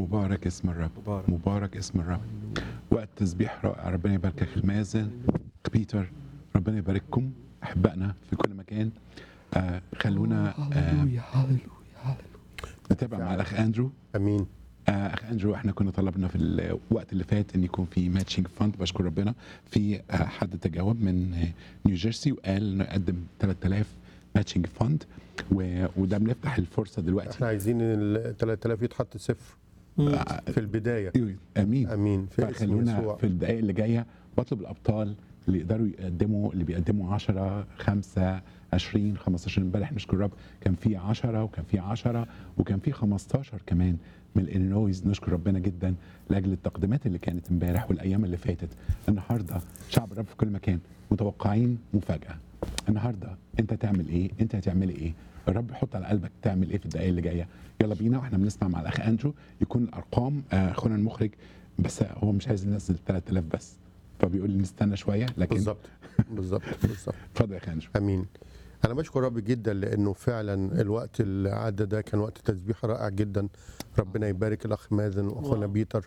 مبارك اسم الرب مبارك. مبارك اسم الرب وقت تسبيح رائع ربنا يباركك أخ مازن أخ بيتر ربنا يبارككم احبائنا في كل مكان آه خلونا آه هللويا هللويا هللويا نتابع مع الاخ اندرو امين آه، اخ اندرو احنا كنا طلبنا في الوقت اللي فات ان يكون في ماتشنج فاند بشكر ربنا في آه، حد تجاوب من آه، نيو جيرسي وقال نقدم 3000 ماتشنج فاند و- وده بنفتح الفرصه دلوقتي احنا عايزين ال 3000 يتحط صفر آه، في البدايه أيوة، امين امين في اسم فخلونا يسوع في الدقائق اللي جايه بطلب الابطال اللي يقدروا يقدموا اللي بيقدموا 10 5 20 15 امبارح نشكر الرب كان في 10 وكان في 10 وكان في 15 كمان من الانويز نشكر ربنا جدا لاجل التقديمات اللي كانت امبارح والايام اللي فاتت النهارده شعب الرب في كل مكان متوقعين مفاجاه النهارده انت تعمل ايه انت هتعملي ايه الرب يحط على قلبك تعمل ايه في الدقائق اللي جايه يلا بينا واحنا بنسمع مع الاخ اندرو يكون الارقام آه، اخونا المخرج بس هو مش عايز ينزل 3000 بس فبيقول لي نستنى شويه لكن بالظبط بالظبط بالظبط اتفضل يا اخ اندرو امين انا بشكر رب جدا لانه فعلا الوقت اللي عدى ده كان وقت تسبيح رائع جدا ربنا يبارك الاخ مازن واخونا بيتر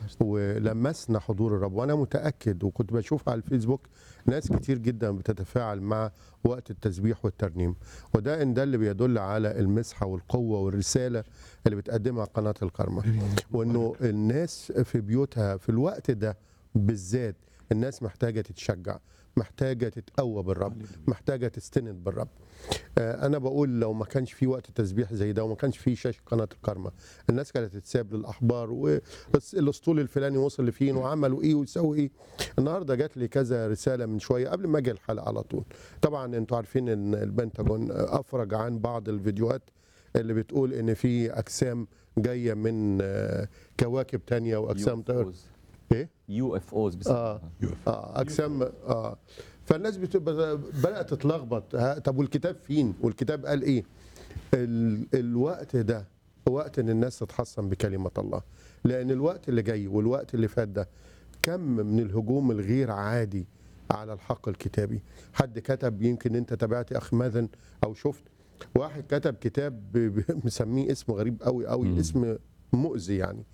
ولمسنا حضور الرب وانا متاكد وكنت بشوف على الفيسبوك ناس كتير جدا بتتفاعل مع وقت التسبيح والترنيم وده ان ده اللي بيدل على المسحه والقوه والرساله اللي بتقدمها قناه الكرمه وانه الناس في بيوتها في الوقت ده بالذات الناس محتاجه تتشجع محتاجه تتقوى بالرب محتاجه تستند بالرب آه، انا بقول لو ما كانش في وقت تسبيح زي ده وما كانش في شاشه قناه الكرمه الناس كانت تتساب للاخبار والاسطول الفلاني وصل لفين وعملوا ايه وسووا ايه النهارده جات لي كذا رساله من شويه قبل ما اجي الحلقه على طول طبعا انتوا عارفين ان البنتاجون افرج عن بعض الفيديوهات اللي بتقول ان في اجسام جايه من آه، كواكب تانية واجسام طائر ايه يو اف اوز اه اه اجسام اه فالناس بتبقى بدات تتلخبط ها، طب والكتاب فين والكتاب قال ايه ال الوقت ده وقت ان الناس تتحصن بكلمه الله لان الوقت اللي جاي والوقت اللي فات ده كم من الهجوم الغير عادي على الحق الكتابي حد كتب يمكن انت تابعت اخ مازن او شفت واحد كتب كتاب ب- ب- مسميه اسم غريب قوي قوي مم. اسم مؤذي يعني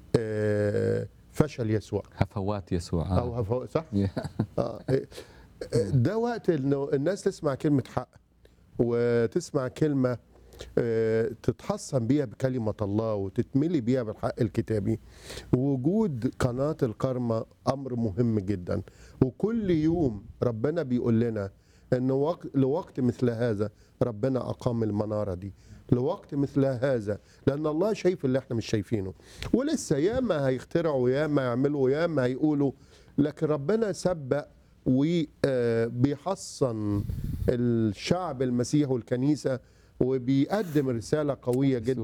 آه فشل يسوع هفوات يسوع او آه. هفو- صح آه. إيه، إيه، ده وقت انه الناس تسمع كلمه حق وتسمع كلمه آه، تتحصن بيها بكلمه الله وتتملي بيها بالحق الكتابي وجود قناه الكرمه امر مهم جدا وكل يوم ربنا بيقول لنا ان وقت لوقت مثل هذا ربنا اقام المناره دي لوقت مثل هذا لان الله شايف اللي احنا مش شايفينه ولسه ياما هيخترعوا ياما يعملوا ياما هيقولوا لكن ربنا سبق وبيحصن الشعب المسيحي والكنيسه وبيقدم رساله قويه جدا